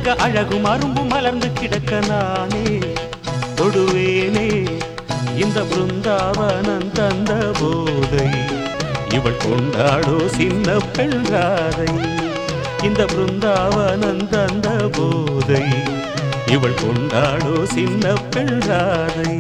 தவிக்க அழகும் அரும்பும் மலர்ந்து கிடக்க நானே தொடுவேனே இந்த பிருந்தாவனம் தந்த போதை இவள் கொண்டாடோ சின்ன பெண் ராதை இந்த பிருந்தாவனம் தந்த போதை இவள் கொண்டாடோ சின்ன பெண் ராதை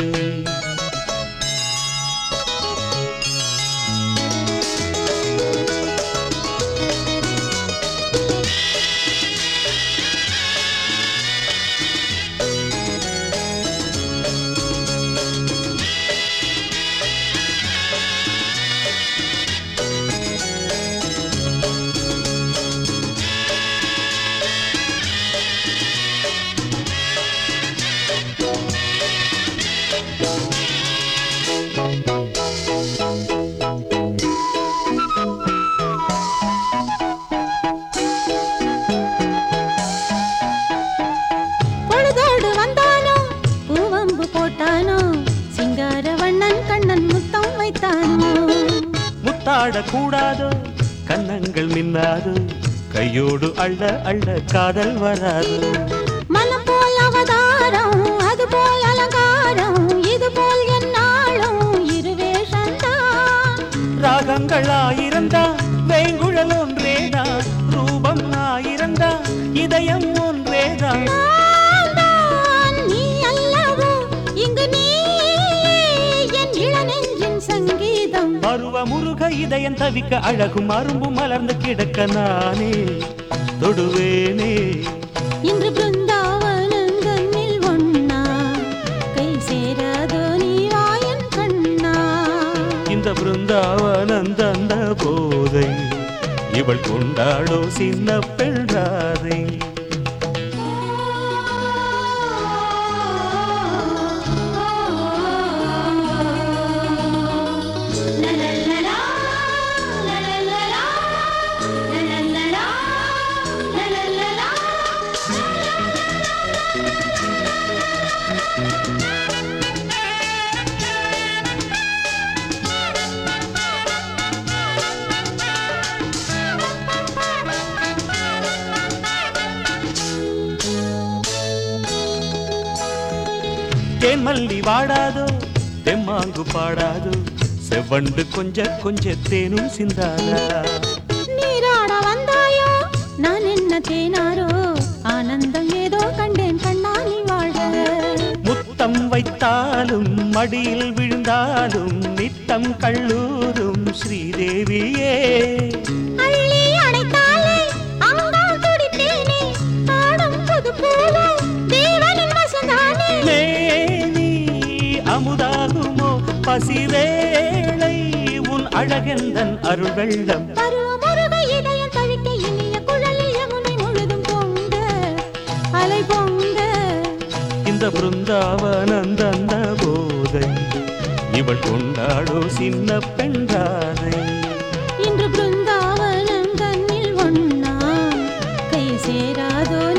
பொழுதோடு வந்தானோ பூவம்பு போட்டானோ சிங்கார வண்ணன் கண்ணன் முத்தம் வைத்தானோ முத்தாட கூடாதோ கன்னங்கள் மின்னாதோ கையோடு அள்ள அள்ள காதல் வராது மனம் போல் அவதாரம் அது போல் அலங்காரம் இது போல் என்னாலும் இருவேஷந்தான் ராகங்கள் ஆயிரந்தா வேங்குழல் ஒன்றேதான் ரூபம் ஆயிரந்தா இதயம் ஒன்றேதான் நான் நீ அல்லவோ இங்கு நீ என் இளநெஞ்சின் சங்கீதம் பருவ முருக இதயம் தவிக்க அழகும் அரும்பும் மலர்ந்து கிடக்க நானே தொடுவேனே இன்று பிருந்தாவனம் தன்னில் ஒன்னா கை சேராதோ நீ வாயன் கண்ணா இந்த பிருந்தாவனம் தந்த போதை இவள் கொண்டாடோ சின்ன பெண் ராதை தேன் மல்லி வாடாதோ தெம்மாங்கு பாடாதோ செவ்வண்டு கொஞ்ச கொஞ்ச தேனும் சிந்தாதா நீராட வந்தாயோ நான் என்ன தேனாரோ ஆனந்தம் ஏதோ கண்டேன் கண்ணா நீ வாழ்க முத்தம் வைத்தாலும் மடியில் விழுந்தாலும் நித்தம் கல்லூரும் ஸ்ரீதேவியே அள்ளி அணைத்தாலே அங்கால் துடித்தேனே ஆடும் புது பூவோ தேவனின் வசந்தானே மேனி அமுதாகுமோ பசிவேளை உன் அழகெந்தன் அருள் வெள்ளம் பருவமுருக இதயம் தவிக்க இனிய குழலில் யமுனை முழுதும் பொங்க அலை பொங்க இந்த பிருந்தாவனம் தந்த போதை இவள் கொண்டாடோ சின்ன பெண்டாதை இன்று பிருந்தாவனம் தன்னில் ஒன்னா கை சேராதோ